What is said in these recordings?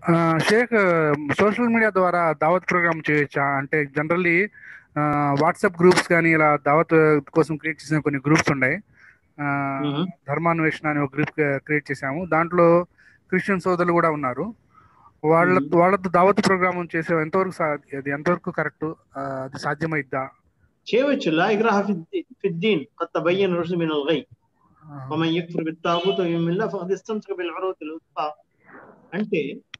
ఆ, Sheikh social media ద్వారా దావత్ ప్రోగ్రామ్ చేయొచ్చా అంటే జనరల్లీ వాట్సాప్ గ్రూప్స్ కానీ ఇలా దావత్ కోసం క్రియేట్ చేసిన కొన్ని గ్రూప్స్ ఉన్నాయి ఆ, మ్మ్. ధర్మాన్వేషణ అనే ఒక గ్రూప్ క్రియేట్ చేశాము దాంట్లో క్రిస్టియన్ సోదరులు కూడా ఉన్నారు వాళ్ళ మ్మ్. వాళ్ళతో దావత్ ప్రోగ్రామ్ చేసే ఎంతవరకు సా- అది ఎంతవరకు కరెక్ట్ అది సాధ్యమైద్దా చేయవచ్చు లా ఇక్రాహ ఫి- ఫిద్దీన్ قد تبين الرشد من الغي ومن يكفر بالطاغوت ويؤمن بالله فقد استمسك بالعروة الوثقى అంటే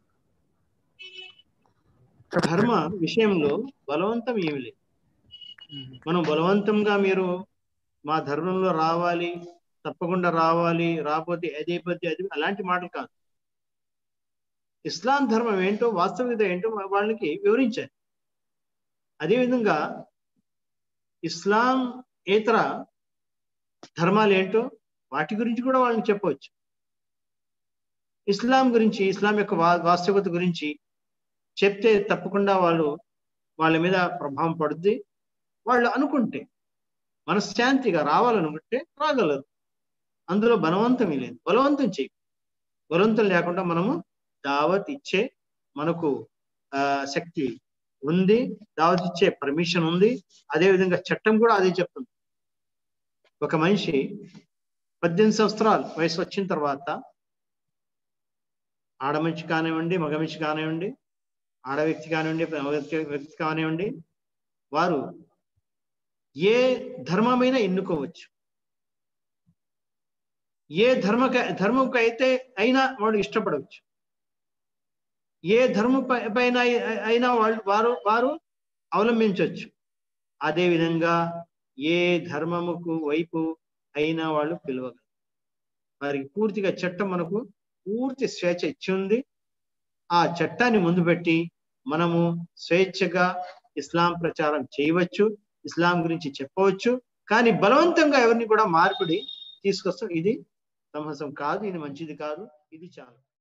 ధర్మ విషయంలో బలవంతం ఏమి లేదు మ్మ్. మనం బలవంతంగా మీరు మా ధర్మంలో రావాలి తప్పకుండా రావాలి రాకపోతే అదే పద్ధతి అది అలాంటి మాటలు కాదు ఇస్లాం ధర్మం ఏంటో వాస్తవికత ఏంటో వాళ్ళకి వివరించాలి అదేవిధంగా ఇస్లాం ఇతర ధర్మాలు ఏంటో వాటి గురించి కూడా వాళ్ళని చెప్పవచ్చు ఇస్లాం గురించి ఇస్లాం యొక్క వా- వాస్తవికత గురించి చెప్తే తప్పకుండా వాళ్ళు వాళ్ళ మీద ప్రభావం పడుద్ది వాళ్ళు అనుకుంటే మనశ్శాంతిగా రావాలనుకుంటే రాగలరు అందులో బలవంతమే లేదు బలవంతం చేయి బలవంతం లేకుండా మనము దావత్ ఇచ్చే మనకు ఆ, శక్తి ఉంది దావత్ ఇచ్చే పర్మిషన్ ఉంది అదే విధంగా చట్టం కూడా అదే చెప్తుంది ఒక మనిషి పద్దెనిమిది సంవత్సరాలు వయసు వచ్చిన తర్వాత ఆడ మనిషి కానివ్వండి మగ మనిషి కానివ్వండి ఆడ వ్యక్తి కానివ్వండి మగ వ్యక్తి వ్యక్తి కానివ్వండి వారు ఏ ధర్మమైనా ఎన్నుకోవచ్చు ఏ ధర్మక ధర్మంకు అయితే అయినా వాడు ఇష్టపడవచ్చు ఏ ధర్మ పై- పైన అయి- అయినా వాళ్ళు వారు వారు అవలంబించవచ్చు అదే విధంగా ఏ ధర్మముకు వైపు అయినా వాళ్ళు పిలవగలరు వారికి పూర్తిగా చట్టం మనకు పూర్తి స్వేచ్ఛ ఇచ్చి ఉంది ఆ చట్టాన్ని ముందు పెట్టి మనము స్వేచ్ఛగా ఇస్లాం ప్రచారం చేయవచ్చు ఇస్లాం గురించి చెప్పవచ్చు కానీ బలవంతంగా ఎవరిని కూడా మార్పిడి తీసుకొస్తాం ఇది సమస్యం కాదు ఇది మంచిది కాదు ఇది చాలా